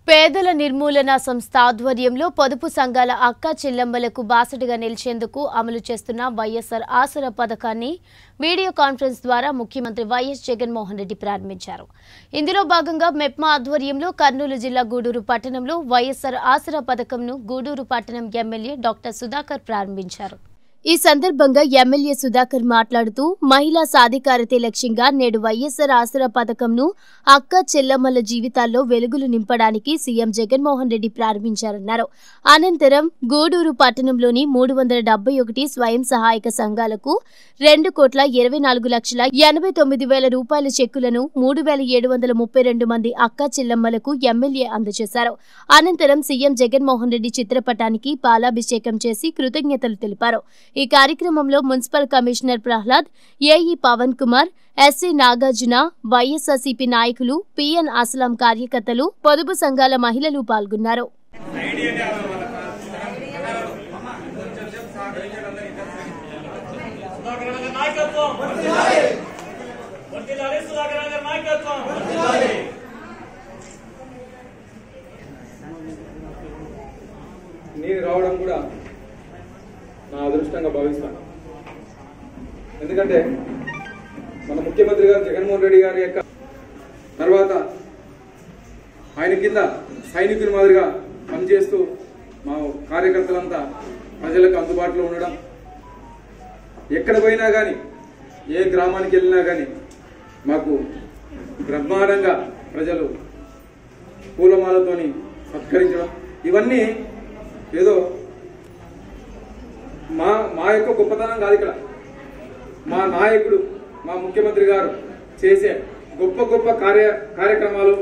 పేదల నిర్మూలన సంస్థ ఆధ్వర్యంలో పొదుపు సంఘాల అక్క చెల్లెమ్మలకు బాసటగా నిలిచేందుకు అమలు చేస్తున్న వైఎస్ఆర్ ఆసరా పథకాన్ని వీడియో కాన్ఫరెన్స్ ద్వారా ముఖ్యమంత్రి వైఎస్ జగన్మోహన్ రెడ్డి ప్రారంభించారు ఇందులో భాగంగా మెప్మా ఆధ్వర్యంలో కర్నూలు జిల్లా గూడూరు పట్టణంలో వైఎస్ఆర్ ఆసరా పథకంను గూడూరు పట్టణం ఎమ్మెల్యే డాక్టర్ సుధాకర్ ప్రారంభించారు ఈ సందర్భంగా ఎమ్మెల్యే సుధాకర్ మాట్లాడుతూ మహిళా సాధికారతే లక్ష్యంగా నేడు వైఎస్ఆర్ ఆసరా పథకంను అక్క చెల్లమ్మల జీవితాల్లో వెలుగులు నింపడానికి సీఎం జగన్మోహన్ రెడ్డి ప్రారంభించారన్నారు అనంతరం గూడూరు పట్టణంలోని మూడు వందల డెబ్బై ఒకటి స్వయం సహాయక సంఘాలకు రెండు కోట్ల ఇరవై నాలుగు లక్షల ఎనభై తొమ్మిది వేల రూపాయల చెక్కులను మూడు వేల ఏడు వందల ముప్పై రెండు మంది అక్క చెల్లమ్మలకు ఎమ్మెల్యే అందజేశారు అనంతరం సీఎం జగన్మోహన్ రెడ్డి చిత్రపటానికి పాలాభిషేకం చేసి కృతజ్ఞతలు తెలిపారు ఈ కార్యక్రమంలో municipal commissioner Prahlad AE Pavan Kumar SC Nagarjuna YSRCP నాయకులు పిఎన్ అస్లాం కార్యకర్తలు పొదుపు సంఘాల మహిళలు పాల్గొన్నారు సుధాకర్ గారి నాయకత్వం వర్తిల్లాలి సుధాకర్ గారి నాయకత్వం నేను రావడం కూడా నా అదృష్టంగా భావిస్తాను ఎందుకంటే మన ముఖ్యమంత్రి గారు జగన్మోహన్ రెడ్డి గారి యొక్క తర్వాత ఆయన కింద సైనికుని మాదిరిగా పనిచేస్తూ మా కార్యకర్తలంతా ప్రజలకు అందుబాటులో ఉండడం ఎక్కడ పోయినా కానీ ఏ గ్రామానికి వెళ్ళినా కానీ మాకు బ్రహ్మాండంగా ప్రజలు పూలమాలతోని సత్కరించడం ఇవన్నీ ఏదో మా మా యొక్క గొప్పతనం కాదు ఇక్కడ మా నాయకుడు మా ముఖ్యమంత్రి గారు చేసే గొప్ప గొప్ప కార్య కార్యక్రమాలు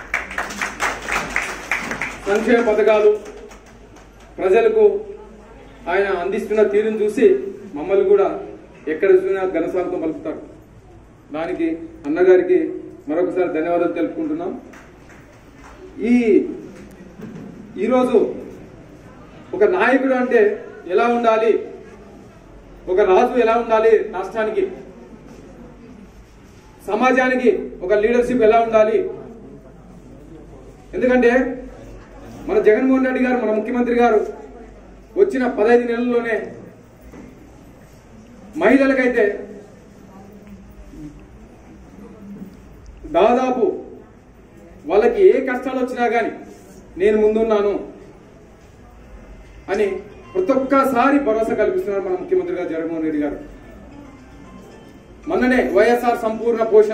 సంక్షేమ పథకాలు ప్రజలకు ఆయన అందిస్తున్న తీరును చూసి మమ్మల్ని కూడా ఎక్కడ చూసినా ఘనస్వాగతం పలుకుతారు దానికి అన్నగారికి మరొకసారి ధన్యవాదాలు తెలుపుకుంటున్నాం ఈ ఈరోజు ఒక నాయకుడు అంటే ఎలా ఉండాలి ఒక రాజు ఎలా ఉండాలి రాష్ట్రానికి సమాజానికి ఒక లీడర్షిప్ ఎలా ఉండాలి ఎందుకంటే మన జగన్మోహన్ రెడ్డి గారు మన ముఖ్యమంత్రి గారు వచ్చిన పదహైదు నెలల్లోనే మహిళలకైతే దాదాపు వాళ్ళకి ఏ కష్టాలు వచ్చినా కానీ నేను ముందున్నాను అని ప్రతి ఒక్కసారి భరోసా కల్పిస్తున్నారు మన ముఖ్యమంత్రి గారు జగన్మోహన్ రెడ్డి గారు మొన్ననే వైఎస్ఆర్ సంపూర్ణ పోషణ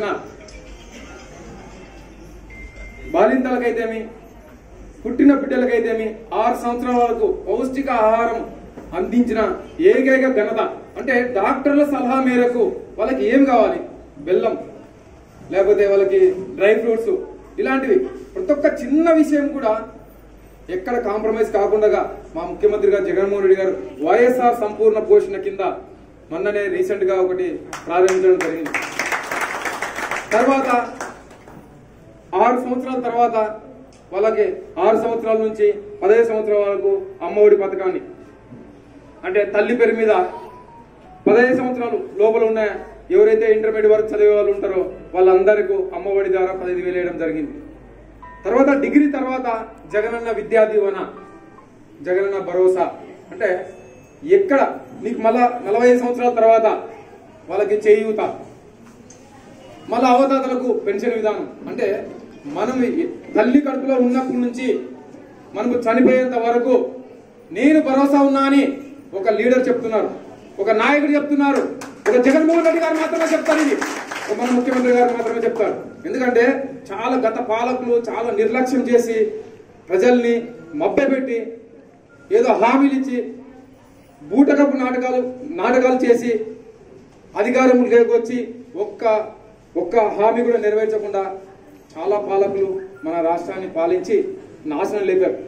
బాలింతలకైతేమి పుట్టిన బిడ్డలకైతేమి ఆరు సంవత్సరాల వరకు పౌష్టిక ఆహారం అందించిన ఏకైక ఘనత అంటే డాక్టర్ల సలహా మేరకు వాళ్ళకి ఏం కావాలి బెల్లం లేకపోతే వాళ్ళకి డ్రై ఫ్రూట్స్ ఇలాంటివి ప్రతి ఒక్క చిన్న విషయం కూడా ఎక్కడ కాంప్రమైజ్ కాకుండా మా ముఖ్యమంత్రి గారు జగన్మోహన్ రెడ్డి గారు వైఎస్ఆర్ సంపూర్ణ పోషణ కింద మొన్ననే రీసెంట్ గా ఒకటి ప్రారంభించడం జరిగింది తర్వాత ఆరు సంవత్సరాల తర్వాత వాళ్ళకి ఆరు సంవత్సరాల నుంచి పదహైదు సంవత్సరాల వరకు అమ్మఒడి పథకాన్ని అంటే తల్లి పేరు మీద పదహైదు సంవత్సరాలు లోపల ఉన్న ఎవరైతే ఇంటర్మీడియట్ వరకు చదివే వాళ్ళు ఉంటారో వాళ్ళందరికీ అమ్మఒడి ద్వారా పదహైదు వేలు వేయడం జరిగింది తర్వాత డిగ్రీ తర్వాత జగనన్న విద్యా దీవెన జగనన్న భరోసా అంటే ఎక్కడ నీకు మళ్ళా నలభై ఐదు సంవత్సరాల తర్వాత వాళ్ళకి చేయూత మళ్ళా అవతాతలకు పెన్షన్ విధానం అంటే మనం ఈ- తల్లి కడుపులో ఉన్నప్పటి నుంచి మనకు చనిపోయేంత వరకు నేను భరోసా ఉన్నా అని ఒక లీడర్ చెప్తున్నారు ఒక నాయకుడు చెప్తున్నారు ఒక జగన్మోహన్ రెడ్డి గారు మాత్రమే చెప్తారు ఇది ఒక మన ముఖ్యమంత్రి గారు మాత్రమే చెప్తారు ఎందుకంటే చాలా గత పాలకులు చాలా నిర్లక్ష్యం చేసి ప్రజల్ని మభ్యపెట్టి ఏదో హామీలు ఇచ్చి బూటకపు నాటకాలు నాటకాలు చేసి అధికారంలోకి వచ్చి ఒక్క ఒక్క హామీ కూడా నెరవేర్చకుండా చాలా పాలకులు మన రాష్ట్రాన్ని పాలించి నాశనం లేపారు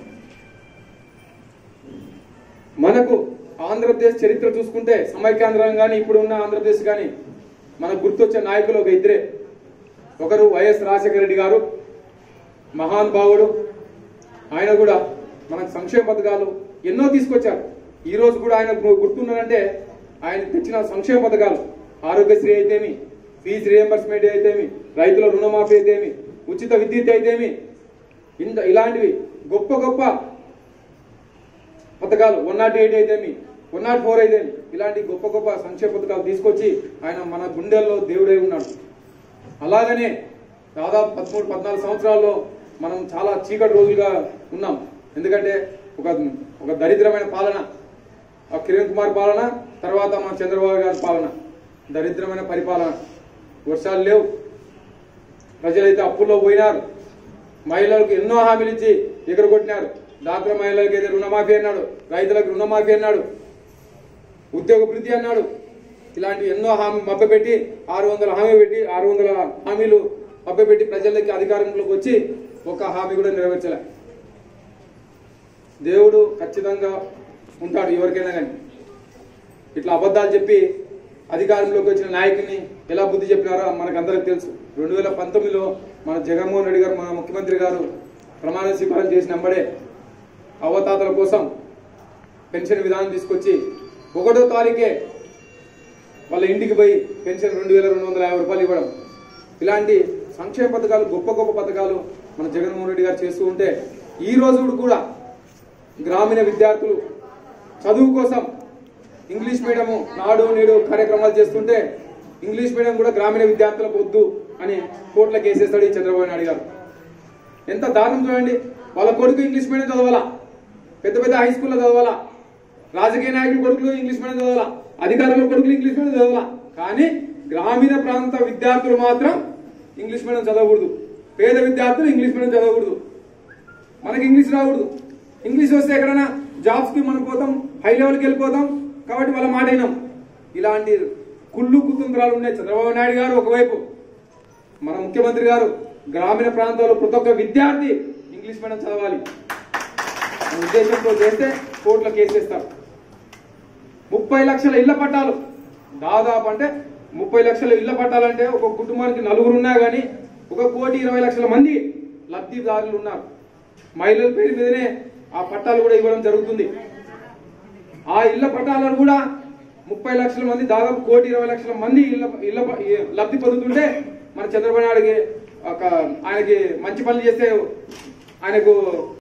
మనకు ఆంధ్రప్రదేశ్ చరిత్ర చూసుకుంటే సమైక్యాంధ్రం కానీ ఇప్పుడు ఉన్న ఆంధ్రప్రదేశ్ కానీ మనకు గుర్తొచ్చే నాయకులు ఒక ఇద్దరే ఒకరు వైఎస్ రాజశేఖర రెడ్డి గారు మహానుభావుడు ఆయన కూడా మనకు సంక్షేమ పథకాలు ఎన్నో తీసుకొచ్చారు ఈ రోజు కూడా ఆయన గు- గుర్తున్నారంటే ఆయన తెచ్చిన సంక్షేమ పథకాలు ఆరోగ్యశ్రీ అయితేమి ఫీజు రియంబర్స్మెంట్ అయితేమి రైతుల రుణమాఫీ అయితేమి ఉచిత విద్యుత్ అయితేమి ఇంత ఇలాంటివి గొప్ప గొప్ప పథకాలు వన్ నాట్ ఎయిట్ అయితేమి వన్ నాట్ ఫోర్ అయితే ఇలాంటి గొప్ప గొప్ప సంక్షేమ పథకాలు తీసుకొచ్చి ఆయన మన గుండెల్లో దేవుడై ఉన్నాడు అలాగనే దాదాపు పదమూడు పద్నాలుగు సంవత్సరాల్లో మనం చాలా చీకటి రోజులుగా ఉన్నాం ఎందుకంటే ఒక ఒక దరిద్రమైన పాలన ఆ కిరణ్ కుమార్ పాలన తర్వాత మన చంద్రబాబు గారి పాలన దరిద్రమైన పరిపాలన వర్షాలు లేవు ప్రజలైతే అప్పుల్లో పోయినారు మహిళలకు ఎన్నో హామీలు ఇచ్చి ఎగరగొట్టినారు డాక్టర్ మహిళలకు అయితే రుణమాఫీ అన్నాడు రైతులకు రుణమాఫీ అన్నాడు ఉద్యోగ వృద్ధి అన్నాడు ఇలాంటి ఎన్నో హామీ మభ్యపెట్టి ఆరు వందల హామీ పెట్టి ఆరు వందల హామీలు మభ్యపెట్టి ప్రజలకి అధికారంలోకి వచ్చి ఒక హామీ కూడా నెరవేర్చలే దేవుడు ఖచ్చితంగా ఉంటాడు ఎవరికైనా కానీ ఇట్లా అబద్ధాలు చెప్పి అధికారంలోకి వచ్చిన నాయకుని ఎలా బుద్ధి చెప్పినారో మనకందరికి తెలుసు రెండు వేల పంతొమ్మిదిలో మన జగన్మోహన్ రెడ్డి గారు మన ముఖ్యమంత్రి గారు ప్రమాణ స్వీకారం చేసిన వెంబడే అవతాతల కోసం పెన్షన్ విధానం తీసుకొచ్చి ఒకటో తారీఖే వాళ్ళ ఇంటికి పోయి పెన్షన్ రెండు వేల రెండు వందల యాభై రూపాయలు ఇవ్వడం ఇలాంటి సంక్షేమ పథకాలు గొప్ప గొప్ప పథకాలు మన జగన్మోహన్ రెడ్డి గారు చేస్తూ ఉంటే ఈ రోజు కూడా గ్రామీణ విద్యార్థులు చదువు కోసం ఇంగ్లీష్ మీడియం నాడు నేడు కార్యక్రమాలు చేస్తుంటే ఇంగ్లీష్ మీడియం కూడా గ్రామీణ విద్యార్థులకు వద్దు అని కోర్టులకు వేసేస్తాడు ఈ చంద్రబాబు నాయుడు గారు ఎంత దారుణం చూడండి వాళ్ళ కొడుకు ఇంగ్లీష్ మీడియం చదవాలా పెద్ద పెద్ద హై స్కూల్లో చదవాలా రాజకీయ నాయకుల కొడుకులు ఇంగ్లీష్ మీడియం చదవాలా అధికారుల కొడుకులు ఇంగ్లీష్ మీడియం చదవాలా కానీ గ్రామీణ ప్రాంత విద్యార్థులు మాత్రం ఇంగ్లీష్ మీడియం చదవకూడదు పేద విద్యార్థులు ఇంగ్లీష్ మీడియం చదవకూడదు మనకి ఇంగ్లీష్ రాకూడదు ఇంగ్లీష్ వస్తే ఎక్కడైనా జాబ్స్ కి మనం పోతాం హై లెవెల్కి వెళ్ళిపోతాం కాబట్టి వాళ్ళ మాట వినాం ఇలాంటి కుళ్ళు కుతంత్రాలు ఉన్నాయి చంద్రబాబు నాయుడు గారు ఒకవైపు మన ముఖ్యమంత్రి గారు గ్రామీణ ప్రాంతాల్లో ప్రతి ఒక్క విద్యార్థి ఇంగ్లీష్ మీడియం చదవాలి అనే ఉద్దేశంతో చేస్తే కోర్టులో కేసేస్తారు ముప్పై లక్షల ఇళ్ల పట్టాలు దాదాపు అంటే ముప్పై లక్షల ఇళ్ల పట్టాలంటే ఒక కుటుంబానికి నలుగురు ఉన్నా గానీ ఒక కోటి ఇరవై లక్షల మంది లబ్ధిదారులు ఉన్నారు మహిళల పేరు మీదనే ఆ పట్టాలు కూడా ఇవ్వడం జరుగుతుంది ఆ ఇళ్ల పట్టాలను కూడా ముప్పై లక్షల మంది దాదాపు కోటి ఇరవై లక్షల మంది ఇళ్ల ఇళ్ల ప- ఈ లబ్ధి పొందుతుంటే మన చంద్రబాబు నాయుడుకి ఒక ఆయనకి మంచి పనులు చేస్తే ఆయనకు